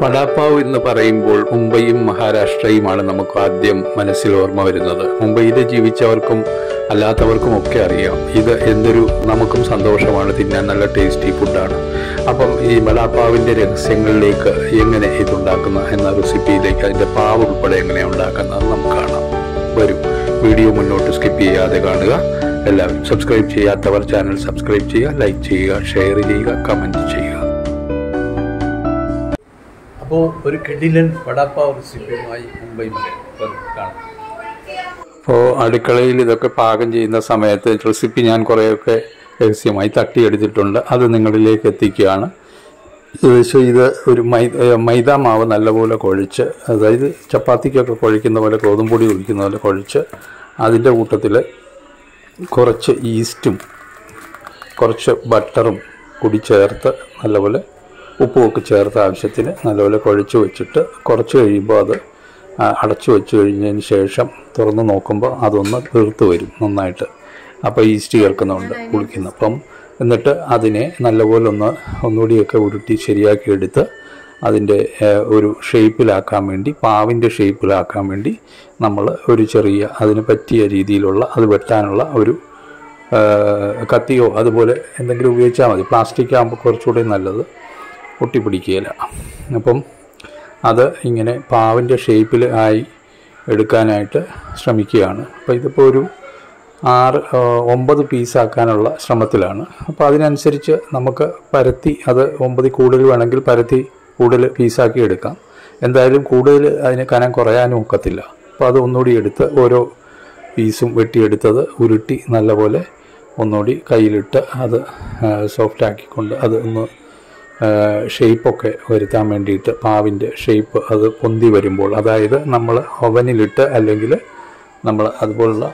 വടാപ്പാവ് എന്ന് പറയുമ്പോൾ മുംബൈയും മഹാരാഷ്ട്രയുമാണ് നമുക്ക് ആദ്യം മനസ്സിൽ ഓർമ്മ വരുന്നത് മുംബൈയിൽ ജീവിച്ചവർക്കും അല്ലാത്തവർക്കും ഒക്കെ അറിയാം ഇത് എന്തൊരു നമുക്കും സന്തോഷമാണ് തിന്നാൻ നല്ല ടേസ്റ്റി ഫുഡാണ് അപ്പം ഈ വടാപ്പാവിൻ്റെ രഹസ്യങ്ങളിലേക്ക് എങ്ങനെ ഇതുണ്ടാക്കുന്ന എന്ന റെസിപ്പിയിലേക്ക് അതിൻ്റെ പാവ് ഉൾപ്പെടെ എങ്ങനെ ഉണ്ടാക്കുന്നത് നമുക്ക് കാണാം വരും വീഡിയോ മുന്നോട്ട് സ്കിപ്പ് ചെയ്യാതെ കാണുക എല്ലാവരും സബ്സ്ക്രൈബ് ചെയ്യാത്തവർ ചാനൽ സബ്സ്ക്രൈബ് ചെയ്യുക ലൈക്ക് ചെയ്യുക ഷെയർ ചെയ്യുക കമൻറ്റ് ചെയ്യുക അപ്പോൾ ഒരു കിടിലൻ വടാപ്പാവ് റെസിപ്പിയുമായി മുംബൈ മുതൽ കാണാം അപ്പോൾ അടുക്കളയിൽ ഇതൊക്കെ പാകം ചെയ്യുന്ന സമയത്ത് റെസിപ്പി ഞാൻ കുറേയൊക്കെ രഹസ്യമായി തട്ടിയെടുത്തിട്ടുണ്ട് അത് നിങ്ങളിലേക്ക് എത്തിക്കുകയാണ് ഏകദേശം ഇത് ഒരു മൈ ഏഹ് മൈദ മാവ് നല്ലപോലെ കുഴച്ച് അതായത് ചപ്പാത്തിക്കൊക്കെ കുഴയ്ക്കുന്ന പോലെ ഗോതമ്പൊടി കുഴിക്കുന്ന പോലെ കുഴച്ച് അതിൻ്റെ കൂട്ടത്തിൽ കുറച്ച് ഈസ്റ്റും കുറച്ച് ബട്ടറും കൂടി ചേർത്ത് നല്ലപോലെ ഉപ്പുമൊക്കെ ചേർത്ത് ആവശ്യത്തിന് നല്ലപോലെ കുഴച്ച് വെച്ചിട്ട് കുറച്ച് കഴിയുമ്പോൾ അത് ആ, അടച്ചു വെച്ച് കഴിഞ്ഞതിന് ശേഷം തുറന്ന് നോക്കുമ്പോൾ അതൊന്ന് വീർത്ത് വരും നന്നായിട്ട് അപ്പോൾ ഈസ്റ്റ് ചേർക്കുന്നുണ്ട് കുളിക്കുന്നു അപ്പം എന്നിട്ട് അതിനെ നല്ലപോലെ ഒന്ന് ഒന്നുകൂടിയൊക്കെ ഉരുട്ടി ശരിയാക്കി എടുത്ത് അതിൻ്റെ ഏഹ്, ഒരു ഷേപ്പിലാക്കാൻ വേണ്ടി പാവിൻ്റെ ഷേപ്പിലാക്കാൻ വേണ്ടി നമ്മൾ ഒരു ചെറിയ അതിന് പറ്റിയ രീതിയിലുള്ള അത് വെട്ടാനുള്ള ഒരു ഏഹ്, കത്തിയോ അതുപോലെ എന്തെങ്കിലും ഉപയോഗിച്ചാൽ മതി പ്ലാസ്റ്റിക് ആകുമ്പോൾ കുറച്ചുകൂടി നല്ലത് ഒട്ടിപ്പിടിക്കുകയില്ല അപ്പം അത് ഇങ്ങനെ പാവിൻ്റെ ഷേപ്പിൽ ആയി എടുക്കാനായിട്ട് ശ്രമിക്കുകയാണ് അപ്പോൾ ഇതിപ്പോൾ ഒരു ആറ് ആ, ഒമ്പത് പീസാക്കാനുള്ള ശ്രമത്തിലാണ് അപ്പോൾ അതിനനുസരിച്ച് നമുക്ക് പരത്തി അത് ഒമ്പതിൽ കൂടുതൽ വേണമെങ്കിൽ പരത്തി കൂടുതൽ പീസാക്കി എടുക്കാം എന്തായാലും കൂടുതൽ അതിന് കനം കുറയാനും ഒക്കത്തില്ല അപ്പോൾ അത് ഒന്നുകൂടി എടുത്ത് ഓരോ പീസും വെട്ടിയെടുത്തത് ഉരുട്ടി നല്ലപോലെ ഒന്നുകൂടി കയ്യിലിട്ട് അത് സോഫ്റ്റ് ആക്കിക്കൊണ്ട് അത് ഒന്ന് ഷേപ്പൊക്കെ വരുത്താൻ വേണ്ടിയിട്ട് പാവിൻ്റെ ഷേപ്പ് അത് പൊന്തി വരുമ്പോൾ അതായത് നമ്മൾ ഓവനിലിട്ട് അല്ലെങ്കിൽ നമ്മൾ അതുപോലുള്ള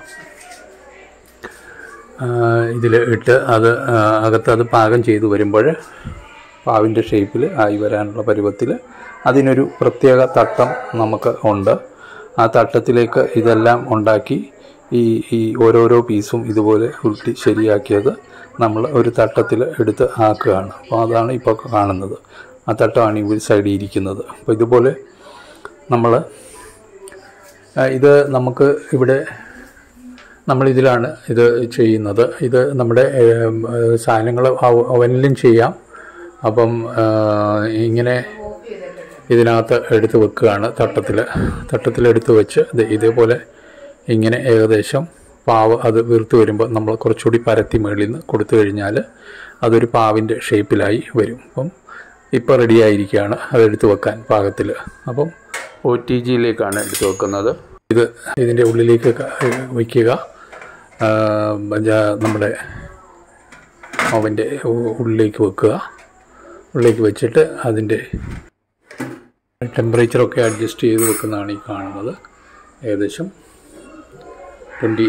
ഇതിൽ ഇട്ട് അത് ആ, അകത്ത് അത് പാകം ചെയ്ത് വരുമ്പോൾ പാവിൻ്റെ ഷേപ്പിൽ ആയി വരാനുള്ള പരുവത്തിൽ അതിനൊരു പ്രത്യേക തട്ടം നമുക്ക് ഉണ്ട് ആ തട്ടത്തിലേക്ക് ഇതെല്ലാം ഉണ്ടാക്കി ഈ ഈ ഓരോരോ പീസും ഇതുപോലെ ഉരുട്ടി ശരിയാക്കിയത് നമ്മൾ ഒരു തട്ടത്തിൽ എടുത്ത് ആക്കുകയാണ് അപ്പോൾ അതാണ് ഇപ്പോൾ കാണുന്നത് ആ തട്ടമാണ് ഈ സൈഡിൽ ഇരിക്കുന്നത് അപ്പോൾ ഇതുപോലെ നമ്മൾ ഇത് നമുക്ക് ഇവിടെ നമ്മൾ ഇതിലാണ് ഇത് ചെയ്യുന്നത് ഇത് നമ്മുടെ സാധനങ്ങൾ അവനിലും ചെയ്യാം അപ്പം ആ, ഇങ്ങനെ ഇതിനകത്ത് എടുത്ത് വെക്കുകയാണ് തട്ടത്തിൽ തട്ടത്തിൽ എടുത്ത് വെച്ച് ഇത് ഇതേപോലെ ഇങ്ങനെ ഏകദേശം പാവ് അത് വീർത്ത് വരുമ്പോൾ നമ്മൾ കുറച്ചുകൂടി പരത്തി മേളിൽ നിന്ന് കൊടുത്തു കഴിഞ്ഞാൽ അതൊരു പാവിൻ്റെ ഷേപ്പിലായി വരും അപ്പം ഇപ്പോൾ റെഡി ആയിരിക്കുകയാണ് അതെടുത്ത് വെക്കാൻ പാകത്തിൽ അപ്പം ഒ ടി ജിയിലേക്കാണ് എടുത്ത് വെക്കുന്നത് ഇത് ഇതിൻ്റെ ഉള്ളിലേക്ക് ക- വയ്ക്കുക ആ, ജ- നമ്മുടെ അവൻ്റെ ഉള്ളിലേക്ക് വെക്കുക ഉള്ളിലേക്ക് വെച്ചിട്ട് അതിൻ്റെ ടെമ്പറേച്ചറൊക്കെ അഡ്ജസ്റ്റ് ചെയ്ത് വെക്കുന്നതാണ് ഈ കാണുന്നത് ഏകദേശം ട്വൻറ്റി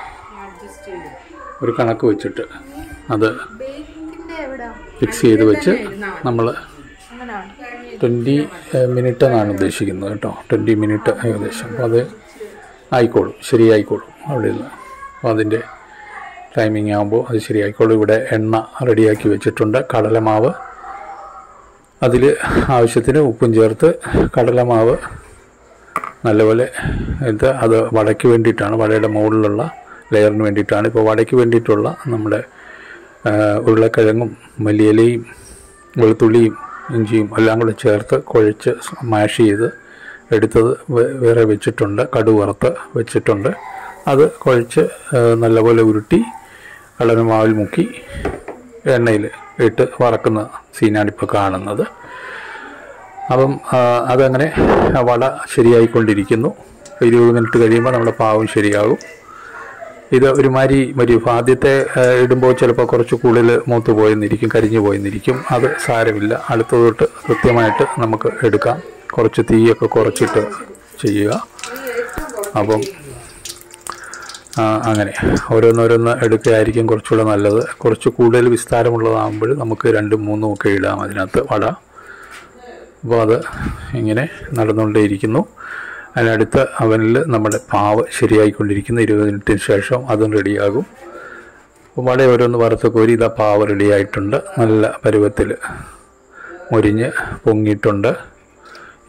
ഒരു കണക്ക് വെച്ചിട്ട് അത് ബേക്കിന്റെ എവിടാ ഫിക്സ് ചെയ്ത് വെച്ച് നമ്മൾ അങ്ങനാണ് ട്വൻറ്റി മിനിറ്റ് എന്നാണ് ഉദ്ദേശിക്കുന്നത് കേട്ടോ ട്വൻറ്റി മിനിറ്റ് ഏകദേശം അപ്പോൾ അത് ആയിക്കോളും ശരിയായിക്കോളും അവിടെ നിന്ന് അപ്പോൾ അതിൻ്റെ ടൈമിംഗ് ആകുമ്പോൾ അത് ശരിയായിക്കോളും ഇവിടെ എണ്ണ റെഡിയാക്കി വെച്ചിട്ടുണ്ട് കടലമാവ് അതിൽ ആവശ്യത്തിന് ഉപ്പും ചേർത്ത് കടലമാവ് നല്ലപോലെ ഇത് അത് വടയ്ക്ക് വേണ്ടിയിട്ടാണ് വടയുടെ മുകളിലുള്ള ലെയറിന് വേണ്ടിയിട്ടാണ് ഇപ്പോൾ വടയ്ക്ക് വേണ്ടിയിട്ടുള്ള നമ്മുടെ ആ, ഉരുളക്കിഴങ്ങും മല്ലിയിലയും വെളുത്തുള്ളിയും ഇഞ്ചിയും എല്ലാം കൂടെ ചേർത്ത് കുഴച്ച് മാഷ് ചെയ്ത് എടുത്തത് വേ- വേറെ വെച്ചിട്ടുണ്ട് കടു വറുത്ത് വെച്ചിട്ടുണ്ട് അത് കുഴച്ച് ആ, നല്ലപോലെ ഉരുട്ടി കടലമാവിൽ മുക്കി എണ്ണയിൽ ഇട്ട് വറക്കുന്ന സീനാണ് ഇപ്പോൾ കാണുന്നത് അപ്പം ആ, അതങ്ങനെ വട ശരിയായിക്കൊണ്ടിരിക്കുന്നു ഇരുപത് മിനിറ്റ് കഴിയുമ്പോൾ നമ്മുടെ പാവം ശരിയാകും ഇത് ഒരുമാതിരി ഒരു ആദ്യത്തെ ആ, ഇടുമ്പോൾ ചിലപ്പോൾ കുറച്ച് കൂടുതൽ മൂത്ത് പോയെന്നിരിക്കും കരിഞ്ഞു പോയെന്നിരിക്കും അത് സാരമില്ല അടുത്ത തൊട്ട് കൃത്യമായിട്ട് നമുക്ക് എടുക്കാം കുറച്ച് തീയൊക്കെ കുറച്ചിട്ട് ചെയ്യുക അപ്പം ആ, അങ്ങനെ ഓരോന്നോരോന്ന് എടുക്കുകയായിരിക്കും കുറച്ചുകൂടെ നല്ലത് കുറച്ച് കൂടുതൽ വിസ്താരമുള്ളതാകുമ്പോൾ നമുക്ക് രണ്ടും മൂന്നും ഒക്കെ ഇടാം അതിനകത്ത് വട അപ്പോൾ അത് ഇങ്ങനെ നടന്നുകൊണ്ടേയിരിക്കുന്നു അതിനടുത്ത അവനിൽ നമ്മുടെ പാവ് ശരിയായിക്കൊണ്ടിരിക്കുന്നു ഇരുപത് മിനിറ്റിന് ശേഷം അതും റെഡിയാകും അപ്പോൾ വട ഓരോന്ന് വറുത്ത് കോരി ഇതാ പാവ് റെഡിയായിട്ടുണ്ട് നല്ല പരുവത്തിൽ മൊരിഞ്ഞ് പൊങ്ങിയിട്ടുണ്ട്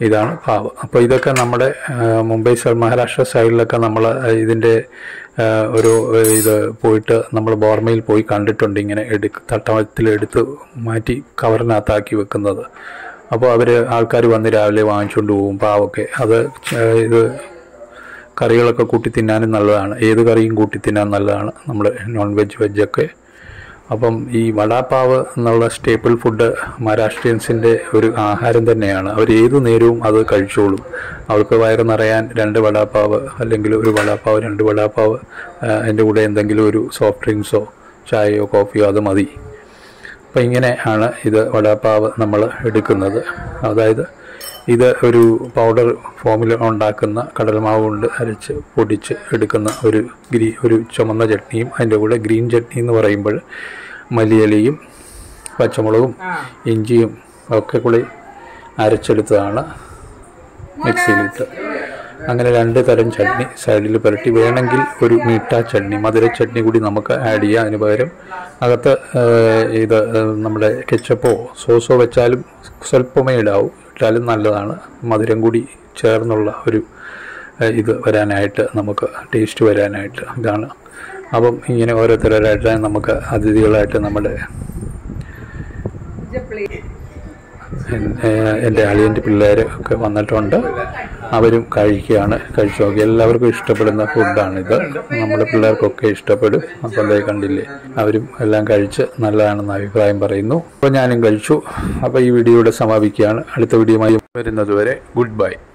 ഇതാണ് പാവ് അപ്പോൾ ഇതൊക്കെ നമ്മുടെ ആ, മുംബൈ സൈഡ് മഹാരാഷ്ട്ര സൈഡിലൊക്കെ നമ്മൾ ഇതിൻ്റെ ആ, ഒരു ആ, ഇത് പോയിട്ട് നമ്മൾ ബോർമയിൽ പോയി കണ്ടിട്ടുണ്ട് ഇങ്ങനെ എടുക്ക് തട്ടത്തിൽ എടുത്ത് മാറ്റി കവറിനകത്താക്കി വെക്കുന്നത് അപ്പോൾ അവർ ആൾക്കാർ വന്ന് രാവിലെ വാങ്ങിച്ചുകൊണ്ട് പോകും പാവൊക്കെ അത് ച- ഇത് കറികളൊക്കെ കൂട്ടി തിന്നാനും നല്ലതാണ് ഏത് കറിയും കൂട്ടി തിന്നാൻ നല്ലതാണ് നമ്മൾ നോൺ വെജ് വെജൊക്കെ അപ്പം ഈ വടാപ്പാവ് എന്നുള്ള സ്റ്റേപ്പിൾ ഫുഡ് മഹാരാഷ്ട്രീയൻസിൻ്റെ ഒരു ആഹാരം തന്നെയാണ് അവർ ഏത് നേരവും അത് കഴിച്ചോളും അവർക്ക് വയറ് നിറയാൻ രണ്ട് വടാപ്പാവ് അല്ലെങ്കിൽ ഒരു വടാപ്പാവ് രണ്ട് വടാപ്പാവ് ആ, അതിൻ്റെ കൂടെ എന്തെങ്കിലും ഒരു സോഫ്റ്റ് ഡ്രിങ്ക്സോ ചായയോ കോഫിയോ അത് മതി അപ്പം ഇങ്ങനെ ആണ് ഇത് വടാപ്പാവ് നമ്മൾ എടുക്കുന്നത് അതായത് ഇത് ഒരു പൗഡർ ഫോമിൽ ഉണ്ടാക്കുന്ന കടൽമാവ് കൊണ്ട് അരച്ച് പൊടിച്ച് എടുക്കുന്ന ഒരു ഗ്രീ ഒരു ചുമന്ന ചട്നിയും അതിൻ്റെ കൂടെ ഗ്രീൻ ചട്നി എന്ന് പറയുമ്പോൾ മല്ലിയിലയും പച്ചമുളകും ഇഞ്ചിയും ഒക്കെ കൂടി അരച്ചെടുത്തതാണ് മിക്സിയിലിട്ട് അങ്ങനെ രണ്ട് തരം ചട്നി സൈഡിൽ പുരട്ടി വേണമെങ്കിൽ ഒരു മീട്ട ചട്നി മധുര ചട്നി കൂടി നമുക്ക് ആഡ് ചെയ്യാം അതിന് പകരം അകത്ത് ആ, ഇത് ആ, നമ്മുടെ കെച്ചപ്പോ സോസോ വെച്ചാലും സ്വല്പമേ ഇടാവൂ ഇട്ടാലും നല്ലതാണ് മധുരം കൂടി ചേർന്നുള്ള ഒരു ആ, ഇത് വരാനായിട്ട് നമുക്ക് ടേസ്റ്റ് വരാനായിട്ട് ഇതാണ് അപ്പം ഇങ്ങനെ ഓരോരുത്തരായിട്ട് നമുക്ക് അതിഥികളായിട്ട് നമ്മുടെ എൻ- ഏഹ് എൻ്റെ അളിയൻ്റെ പിള്ളേർ ഒക്കെ വന്നിട്ടുണ്ട് അവരും കഴിക്കുകയാണ് കഴിച്ചു നോക്കി എല്ലാവർക്കും ഇഷ്ടപ്പെടുന്ന ഫുഡാണിത് നമ്മുടെ പിള്ളേർക്കൊക്കെ ഇഷ്ടപ്പെടും അപ്പോൾ അതേ കണ്ടില്ലേ അവരും എല്ലാം കഴിച്ച് നല്ലതാണെന്ന് അഭിപ്രായം പറയുന്നു അപ്പോൾ ഞാനും കഴിച്ചു അപ്പോൾ ഈ വീഡിയോ ഇവിടെ സമാപിക്കുകയാണ് അടുത്ത വീഡിയോയുമായി വരുന്നതുവരെ ഗുഡ് ബൈ